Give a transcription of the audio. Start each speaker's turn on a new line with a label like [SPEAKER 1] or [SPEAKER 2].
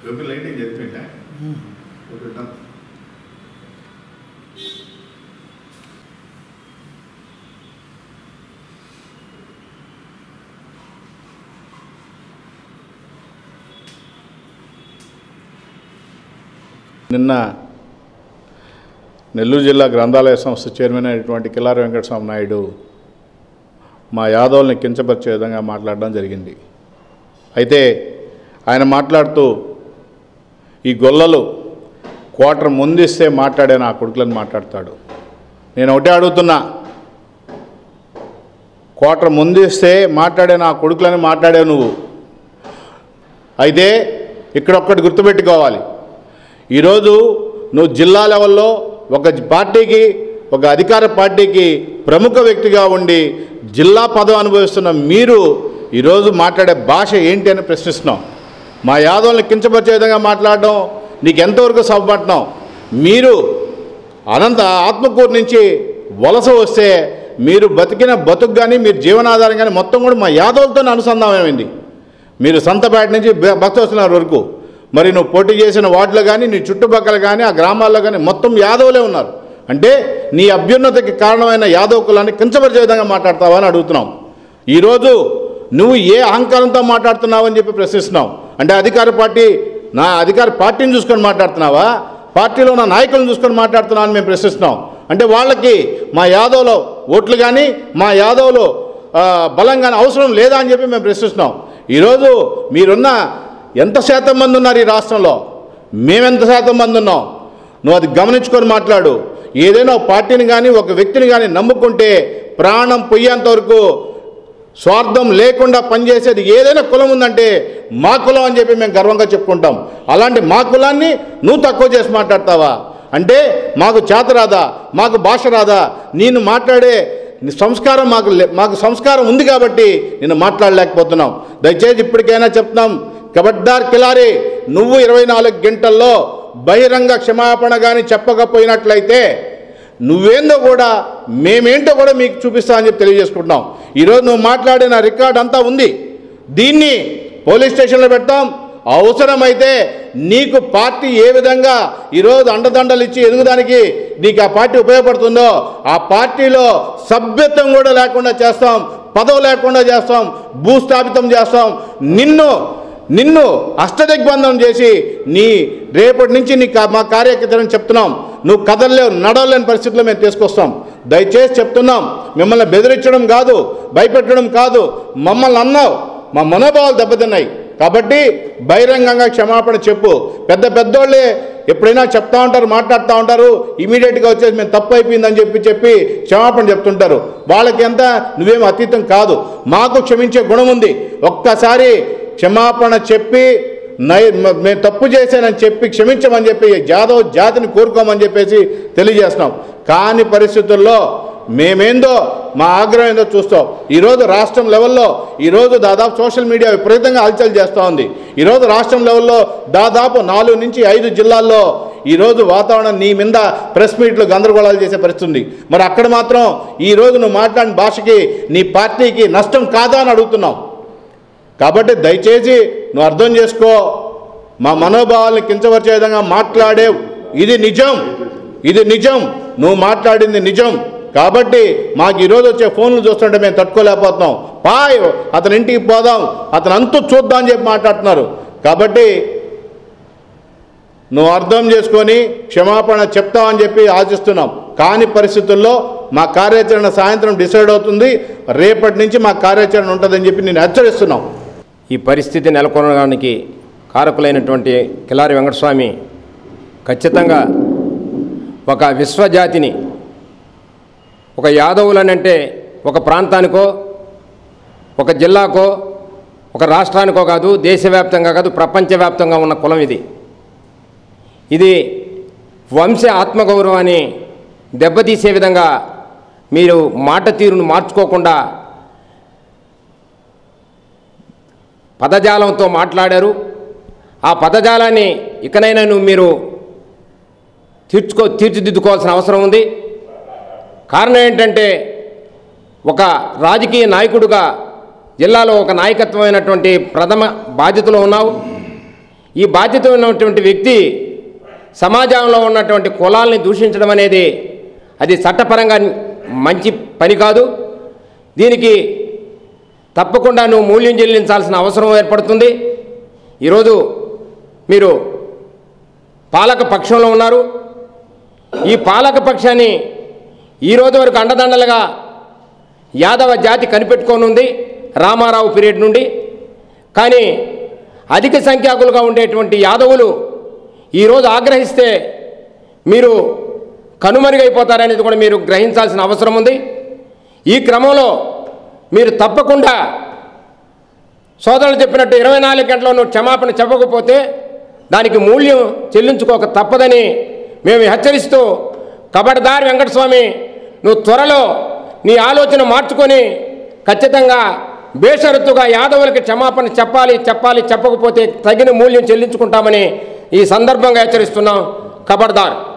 [SPEAKER 1] Gopi lighting చెప్పిట్ట okay done నిన్న నెల్లూరు జిల్లా గ్రంథాలయ సంస్థ చైర్మన్ అయినటువంటి కిల్లారి వెంకటస్వామి నాయుడు మా యాదవుల్ని కించపరిచే విధంగా మాట్లాడడం జరిగింది అయితే ఆయన మాట్లాడుతూ ఈ గొల్లలు క్వార్టర్ ముందిస్తే మాట్లాడే నా కొడుకులని మాట్లాడతాడు నేను ఒకటే అడుగుతున్నా క్వార్టర్ ముందిస్తే మాట్లాడే నా కొడుకులని మాట్లాడావు నువ్వు అయితే ఇక్కడ ఒక్కటి గుర్తుపెట్టుకోవాలి ఈరోజు నువ్వు జిల్లా లెవెల్లో ఒక పార్టీకి ఒక అధికార పార్టీకి ప్రముఖ వ్యక్తిగా ఉండి జిల్లా పదవి అనుభవిస్తున్న మీరు ఈరోజు మాట్లాడే భాష ఏంటి అని ప్రశ్నిస్తున్నాం మా యాదవుల్ని కించపరిచే విధంగా మాట్లాడడం నీకు ఎంతవరకు సభపట్నం మీరు అనంత ఆత్మకూరు నుంచి వలస వస్తే మీరు బతికిన బతుకు కానీ మీరు జీవనాధారం కానీ మొత్తం కూడా మా యాదవులతో అనుసంధానమైంది మీరు సంతపేట నుంచి బ- భక్తి వస్తున్నారు వరకు మరి నువ్వు పోటీ చేసిన వార్డులో కానీ నీ చుట్టుపక్కల కానీ ఆ గ్రామాల్లో కానీ మొత్తం యాదవులే ఉన్నారు అంటే నీ అభ్యున్నతికి కారణమైన యాదవ్ కులాన్ని కించపరిచే విధంగా మాట్లాడతావా అని అడుగుతున్నాం ఈరోజు నువ్వు ఏ అహంకారంతో మాట్లాడుతున్నావు అని చెప్పి ప్రశ్నిస్తున్నావు అంటే అధికార పార్టీ నా అధికార పార్టీని చూసుకొని మాట్లాడుతున్నావా పార్టీలో ఉన్న నాయకులను చూసుకొని మాట్లాడుతున్నావు అని మేము ప్రశ్నిస్తున్నాం అంటే వాళ్ళకి మా యాదవ్లో ఓట్లు కానీ మా యాదవ్లో ఆ, బలం కానీ అవసరం లేదా అని చెప్పి మేము ప్రశ్నిస్తున్నాం ఈరోజు మీరున్న ఎంత శాతం మంది ఉన్నారు ఈ రాష్ట్రంలో మేమెంత శాతం మంది ఉన్నాం నువ్వు అది గమనించుకొని మాట్లాడు ఏదైనా ఒక పార్టీని కానీ ఒక వ్యక్తిని కానీ నమ్ముకుంటే ప్రాణం పొయ్యేంత వరకు స్వార్థం లేకుండా పనిచేసేది ఏదైనా కులం ఉందంటే మా కులం అని చెప్పి మేము గర్వంగా చెప్పుకుంటాం అలాంటి మా కులాన్ని నువ్వు తక్కువ చేసి మాట్లాడతావా అంటే మాకు చేత రాదా మాకు భాష రాదా నేను మాట్లాడే నీ సంస్కారం మాకు లే- మాకు సంస్కారం ఉంది కాబట్టి నేను మాట్లాడలేకపోతున్నాం దయచేసి ఇప్పటికైనా చెప్తున్నాం కబడ్దార్ కిలారి నువ్వు ఇరవై నాలుగు గంటల్లో బహిరంగ క్షమాపణ కానీ చెప్పకపోయినట్లయితే నువ్వేందో కూడా మేమేంటో కూడా మీకు చూపిస్తా అని చెప్పి తెలియజేసుకుంటున్నాం ఈరోజు నువ్వు మాట్లాడిన రికార్డ్ అంతా ఉంది దీన్ని పోలీస్ స్టేషన్లో పెడతాం అవసరమైతే నీకు పార్టీ ఏ విధంగా ఈరోజు అండదండలు ఇచ్చి ఎదుగుదానికి నీకు ఆ పార్టీ ఉపయోగపడుతుందో ఆ పార్టీలో సభ్యత్వం కూడా లేకుండా చేస్తాం పదవి లేకుండా చేస్తాం భూస్థాపితం చేస్తాం నిన్ను నిన్ను అష్టదిగ్బంధం చేసి నీ రేపటి నుంచి నీ కా- మా కార్యకర్తలను చెప్తున్నాం నువ్వు కదలలేవు నడవలేని పరిస్థితుల్లో మేము తీసుకొస్తాం దయచేసి చెప్తున్నాం మిమ్మల్ని బెదిరించడం కాదు భయపెట్టడం కాదు మమ్మల్ని అన్నావు మా మనోభావాలు దెబ్బతిన్నాయి కాబట్టి బహిరంగంగా క్షమాపణ చెప్పు పెద్ద పెద్దోళ్ళే ఎప్పుడైనా చెప్తా ఉంటారు మాట్లాడుతూ ఉంటారు ఇమీడియట్గా వచ్చేసి మేము తప్పు అయిపోయిందని చెప్పి చెప్పి క్షమాపణ చెప్తుంటారు వాళ్ళకి ఎంత నువ్వేం అతీతం కాదు మాకు క్షమించే గుణం ఉంది ఒక్కసారి క్షమాపణ చెప్పి నై మ- మేము తప్పు చేశానని చెప్పి క్షమించమని చెప్పి జాదవ్ జాతిని కోరుకోమని చెప్పేసి తెలియజేస్తున్నాం కాని పరిస్థితుల్లో మేమేందో మా ఆగ్రహం ఏందో చూస్తాం ఈరోజు రాష్ట్రం లెవెల్లో ఈరోజు దాదాపు సోషల్ మీడియా విపరీతంగా హల్చల్ చేస్తూ ఉంది ఈరోజు రాష్ట్రం లెవెల్లో దాదాపు నాలుగు నుంచి ఐదు జిల్లాల్లో ఈరోజు వాతావరణం నీ మీద ప్రెస్ మీట్లు గందరగోళాలు చేసే పరిస్థితి ఉంది మరి అక్కడ మాత్రం ఈరోజు నువ్వు మాట్లాడిన భాషకి నీ పార్టీకి నష్టం కాదా అని అడుగుతున్నాం కాబట్టి దయచేసి నువ్వు అర్థం చేసుకో మా మనోభావాల్ని కించవరిచే విధంగా మాట్లాడేవు ఇది నిజం ఇది నిజం నువ్వు మాట్లాడింది నిజం కాబట్టి మాకు ఈరోజు వచ్చే ఫోన్లు చూస్తుంటే మేము తట్టుకోలేకపోతున్నాం పాయ్ అతని ఇంటికి పోదాం అతను అంతు చూద్దాం అని చెప్పి మాట్లాడుతున్నారు కాబట్టి నువ్వు అర్థం చేసుకొని క్షమాపణ చెప్తావని చెప్పి ఆశిస్తున్నాం కాని పరిస్థితుల్లో మా కార్యాచరణ సాయంత్రం డిసైడ్ అవుతుంది రేపటి నుంచి మా కార్యాచరణ ఉంటుందని చెప్పి నేను హెచ్చరిస్తున్నాం
[SPEAKER 2] ఈ పరిస్థితి నెలకొనడానికి కారకులైనటువంటి కిలారి వెంకటస్వామి ఖచ్చితంగా ఒక విశ్వజాతిని ఒక యాదవులనంటే ఒక ప్రాంతానికో ఒక జిల్లాకో ఒక రాష్ట్రానికో కాదు దేశవ్యాప్తంగా కాదు ప్రపంచవ్యాప్తంగా ఉన్న కులం ఇది ఇది వంశ ఆత్మగౌరవాన్ని దెబ్బతీసే విధంగా మీరు మాట తీరును మార్చుకోకుండా పదజాలంతో మాట్లాడారు ఆ పదజాలాన్ని ఇకనైనా నువ్వు మీరు తీర్చుకో తీర్చిదిద్దుకోవాల్సిన అవసరం ఉంది కారణం ఏంటంటే ఒక రాజకీయ నాయకుడుగా జిల్లాలో ఒక నాయకత్వమైనటువంటి ప్రథమ బాధ్యతలో ఉన్నావు ఈ బాధ్యత ఉన్నటువంటి వ్యక్తి సమాజంలో ఉన్నటువంటి కులాల్ని దూషించడం అనేది అది చట్టపరంగా మంచి పని కాదు దీనికి తప్పకుండా నువ్వు మూల్యం చెల్లించాల్సిన అవసరం ఏర్పడుతుంది ఈరోజు మీరు పాలక పక్షంలో ఉన్నారు ఈ పాలక పక్షాన్ని ఈ రోజు వరకు అండదండలుగా యాదవ జాతి కనిపెట్టుకొని ఉంది రామారావు పీరియడ్ నుండి కానీ అధిక సంఖ్యాకులుగా ఉండేటువంటి యాదవులు ఈరోజు ఆగ్రహిస్తే మీరు కనుమరుగైపోతారనేది కూడా మీరు గ్రహించాల్సిన అవసరం ఉంది ఈ క్రమంలో మీరు తప్పకుండా సోదరులు చెప్పినట్టు ఇరవై నాలుగు గంటల్లో నువ్వు క్షమాపణ చెప్పకపోతే దానికి మూల్యం చెల్లించుకోక తప్పదని మేము హెచ్చరిస్తూ కబడ్దార్ వెంకటస్వామి నువ్వు త్వరలో నీ ఆలోచన మార్చుకొని ఖచ్చితంగా బేషరతుగా యాదవులకి క్షమాపణ చెప్పాలి చెప్పాలి చెప్పకపోతే తగిన మూల్యం చెల్లించుకుంటామని ఈ సందర్భంగా హెచ్చరిస్తున్నాం కబడ్దార్